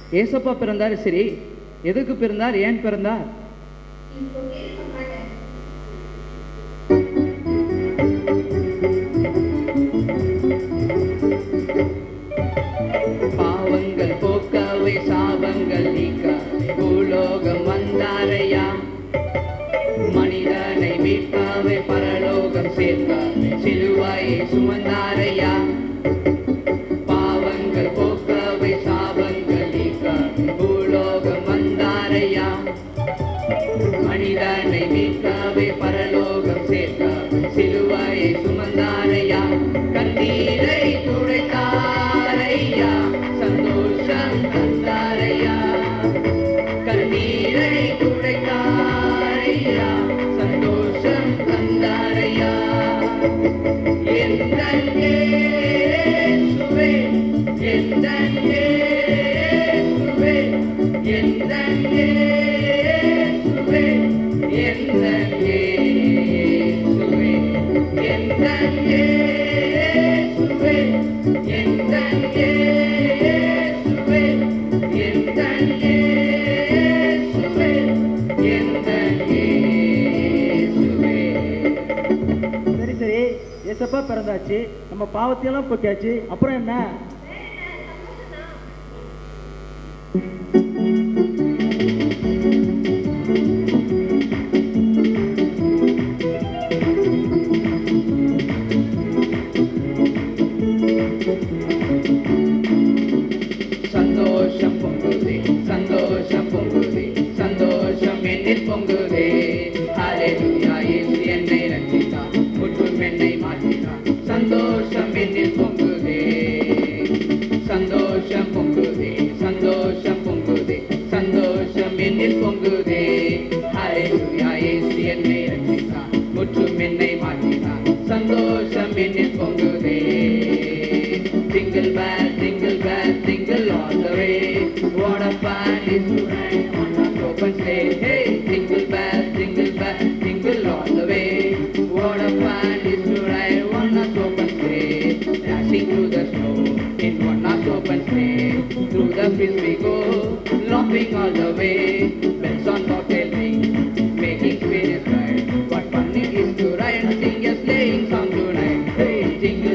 ஏசப்பா பிறந்தார் சரி எதுக்கு பிறந்தார் ஏன் பிறந்தார் இப்போ கேட்க மாட்டேன் பாவங்கள் போக்கவை சாபங்கள் நீக்க பூலோகம் வந்தாரையா மனிதனை மீட்கவே பரலோகம் சேர்க்க சிலுவாயை சுமந்தாரையா பாவங்கள் போக்கவை சாபங்கள் நீக்க பூலோகம் வந்தாரையா மனிதனை மீட்கவே பரலோகம் சேர்க்க சிலுவாயை சுமந்தாரையா கண்ணீரை துடைத்தாரையா சந்தோஷம் தந்தாரையா கண்ணீரை துடைத்தாரையா சந்தோஷம் தந்தாரையா எந்தன் இயேசுவே எந்தன் இயேசுவே எந்தன் இயேசுவே எந்தன் இயேசுவே எந்தன் இயேசுவே எந்தன் இயேசுவே எந்தன் இயேசுவே எந்தன் இயேசுவே சரி சரி ஏசப்பா பிறந்தாச்சு நம்ம பாவத்தையெல்லாம் போக்கியாச்சு அப்புறம் என்ன சந்தோஷம் பொங்குதே சந்தோஷம் பொங்குதே சந்தோஷம் என்னில் பொங்குதே ஹalleluya இயேசு என்னை ரட்சித்தார் முற்றும் என்னை மாற்றினார் சந்தோஷம் என்னில் பொங்குதே சந்தோஷம் பொங்குதே சந்தோஷம் பொங்குதே சந்தோஷம் என்னில் பொங்குதே ஹalleluya இயேசு என்னை ரட்சித்தார் முற்றும் என்னை மாற்றினார் சந்தோஷம் என்னில் பொங்குதே Jingle bell, jingle bell, jingle all the way. What a fun is to ride on a open sleigh. Hey, jingle bell, jingle bell, jingle all the way. What a fun is to ride on a open sleigh. Dashing through the snow in one open sleigh. Through the fields we go, laughing all the way. Bells on bobtail ring, making spirits bright. What fun it is to ride and sing a sleighing song tonight. Hey, jingle